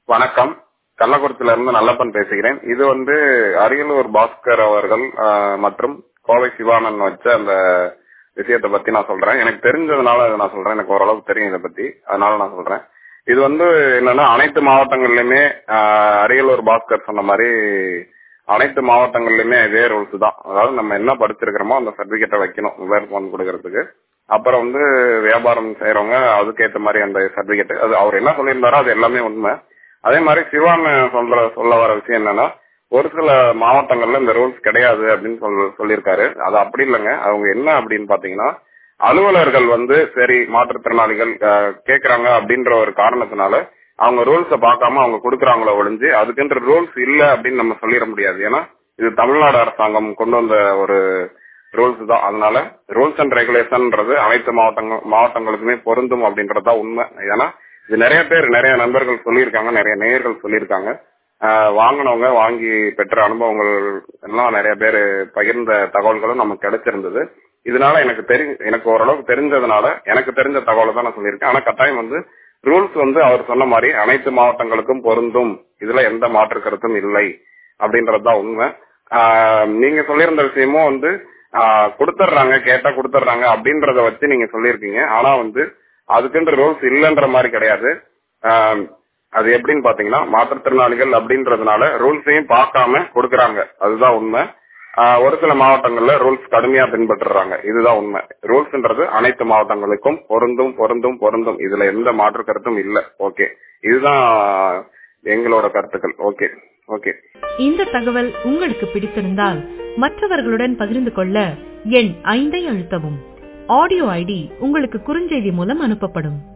வணக்கம் கள்ளக்குறிச்சியில இருந்து நல்லப்பன் பேசுகிறேன் இது வந்து அரியலூர் பாஸ்கர் அவர்கள் ஆஹ், மற்றும் கோவை சிவானந்த் வச்ச அந்த விஷயத்தை பத்தி நான் சொல்றேன் எனக்கு தெரிஞ்சதுனால இதை நான் சொல்றேன் எனக்கு ஓரளவுக்கு தெரியும் இதை பத்தி அதனால நான் சொல்றேன் இது வந்து என்னன்னா அனைத்து மாவட்டங்கள்லயுமே ஆஹ், அரியலூர் பாஸ்கர் சொன்ன மாதிரி அனைத்து மாவட்டங்கள்லயுமே இதே ரூல்ஸ் தான் அதாவது நம்ம என்ன படிச்சிருக்கிறோமோ அந்த சர்டிபிகேட்டை வைக்கணும் மொபைல் போன் கொடுக்கறதுக்கு அப்புறம் வந்து வியாபாரம் செய்யறவங்க அதுக்கேற்ற மாதிரி அந்த சர்டிபிகேட் அது அவர் என்ன சொல்லியிருந்தாரோ அது எல்லாமே உண்மை அதே மாதிரி சிவான் சொல்ற சொல்ல வர விஷயம் என்னன்னா ஒரு சில மாவட்டங்கள்ல இந்த ரூல்ஸ் கிடையாது அப்படின்னு சொல் சொல்லியிருக்காரு அது அப்படி இல்லைங்க அவங்க என்ன அப்படின்னு பாத்தீங்கன்னா அலுவலர்கள் வந்து சரி மாற்றுத்திறனாளிகள் அஹ், கேக்குறாங்க அப்படின்ற ஒரு காரணத்தினால அவங்க ரூல்ஸ பார்க்காம அவங்க கொடுக்குறாங்களோ ஒழிஞ்சு அதுக்குன்ற ரூல்ஸ் இல்ல அப்படின்னு நம்ம சொல்லிட முடியாது ஏன்னா இது தமிழ்நாடு அரசாங்கம் கொண்டு வந்த ஒரு ரூல்ஸ் தான் அதனால ரூல்ஸ் அண்ட் ரெகுலேஷன்ன்றது அனைத்து மாவட்டங்கள் மாவட்டங்களுக்குமே பொருந்தும் அப்படின்றதுதான் உண்மை ஏன்னா இது நிறைய பேர் நிறைய நண்பர்கள் சொல்லியிருக்காங்க நிறைய நேயர்கள் சொல்லியிருக்காங்க ஆஹ் வாங்கினவங்க வாங்கி பெற்ற அனுபவங்கள் எல்லாம் நிறைய பேர் பகிர்ந்த தகவல்களும் நமக்கு கிடைச்சிருந்தது இதனால எனக்கு தெரி எனக்கு ஓரளவுக்கு தெரிஞ்சதுனால எனக்கு தெரிஞ்ச தகவலை தான் நான் சொல்லியிருக்கேன் ஆனா கட்டாயம் வந்து ரூல்ஸ் வந்து அவர் சொன்ன மாதிரி அனைத்து மாவட்டங்களுக்கும் பொருந்தும் இதுல எந்த மாற்று கருத்தும் இல்லை அப்படின்றதுதான் உண்மை ஆஹ் நீங்க சொல்லியிருந்த விஷயமும் வந்து ஆஹ் கொடுத்துட்றாங்க கேட்டா கொடுத்துட்றாங்க அப்படின்றத வச்சு நீங்க சொல்லியிருக்கீங்க ஆனா வந்து அதுக்குன்ற ரூல்ஸ் இல்லைன்ற மாதிரி கிடையாது ஆஹ் அது எப்படின்னு பாத்தீங்கன்னா மாற்றுத்திறனாளிகள் அப்படின்றதுனால ரூல்ஸையும் பார்க்காம கொடுக்கறாங்க அதுதான் உண்மை ஆஹ் ஒரு சில மாவட்டங்கள்ல ரூல்ஸ் கடுமையா பின்பற்றுறாங்க இதுதான் உண்மை ரூல்ஸ்ன்றது அனைத்து மாவட்டங்களுக்கும் பொருந்தும் பொருந்தும் பொருந்தும் இதுல எந்த மாற்று கருத்தும் இல்ல ஓகே இதுதான் எங்களோட கருத்துக்கள் ஓகே ஓகே இந்த தகவல் உங்களுக்கு பிடித்திருந்தால் மற்றவர்களுடன் பகிர்ந்து கொள்ள எண் ஐந்தை அழுத்தவும் ஆடியோ ஐடி உங்களுக்கு குறுஞ்செய்தி மூலம் அனுப்பப்படும்